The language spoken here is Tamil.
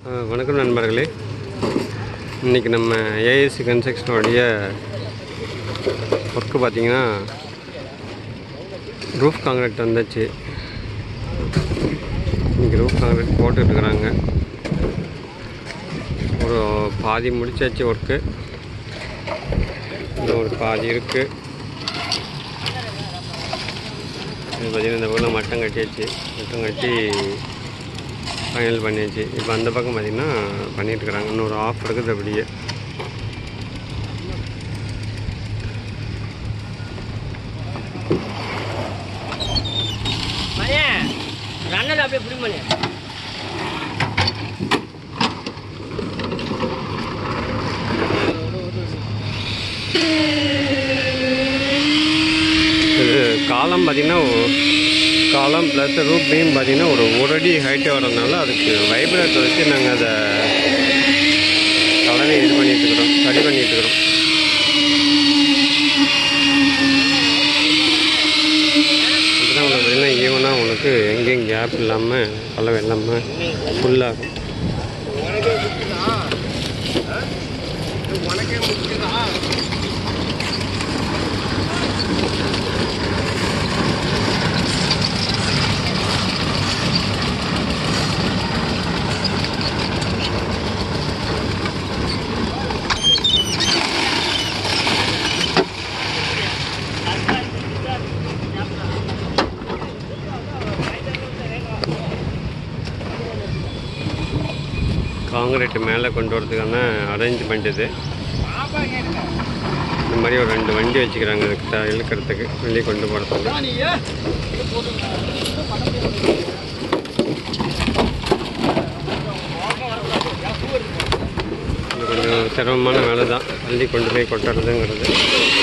அஹ் வணக்கம் நண்பர்களே இன்றைக்கி நம்ம ஏஎஸ்சி கன்ஸ்ட்ரக்ஷனுடைய ஒர்க்கு பார்த்தீங்கன்னா ரூஃப் காங்கிரீட் வந்தாச்சு இன்றைக்கி ரூஃப் காங்கிரீட் போட்டுட்ருக்குறாங்க ஒரு பாதி முடிச்சாச்சு ஒர்க்கு இன்னும் ஒரு பாதி இருக்குது இது பார்த்தீங்கன்னா இந்த பக்கம் மட்டம் கட்டியாச்சு மட்டம் கட்டி ஃபைனல் பண்ணியாச்சு இப்போ அந்த பக்கம் பார்த்திங்கன்னா பண்ணிகிட்ருக்குறாங்க இன்னொரு ஆஃப் இருக்குது அப்படியே மணி ரன்னல் அப்படியே பிடி மணி இது காலம் பார்த்திங்கன்னா காலம் ப்ளஸ் ரூப் பீம் பார்த்திங்கன்னா ஒரு ஒரு அடி ஹைட்டு வரதுனால அதுக்கு வைப்ரேட்டர் வச்சு நாங்கள் அதை கலவை இது பண்ணிகிட்ருக்குறோம் சரி பண்ணிகிட்ருக்குறோம் அப்போ தான் உங்களுக்கு பார்த்திங்கன்னா ஈவனாக உங்களுக்கு எங்கேயும் கேப் இல்லாமல் கலவை இல்லாமல் ஃபுல்லாகும் காங்கிரீட் மேலே கொண்டு வரதுக்கான அரேஞ்ச்மெண்ட் இது இந்த மாதிரி ஒரு ரெண்டு வண்டி வச்சுக்கிறாங்க இதுக்கு த- இழுக்கிறதுக்கு வெளியே கொண்டு போகிறதுக்கு இது கொஞ்சம் சிரமமான வேலை தான் தள்ளி கொண்டு போய் கொட்டுறதுங்கிறது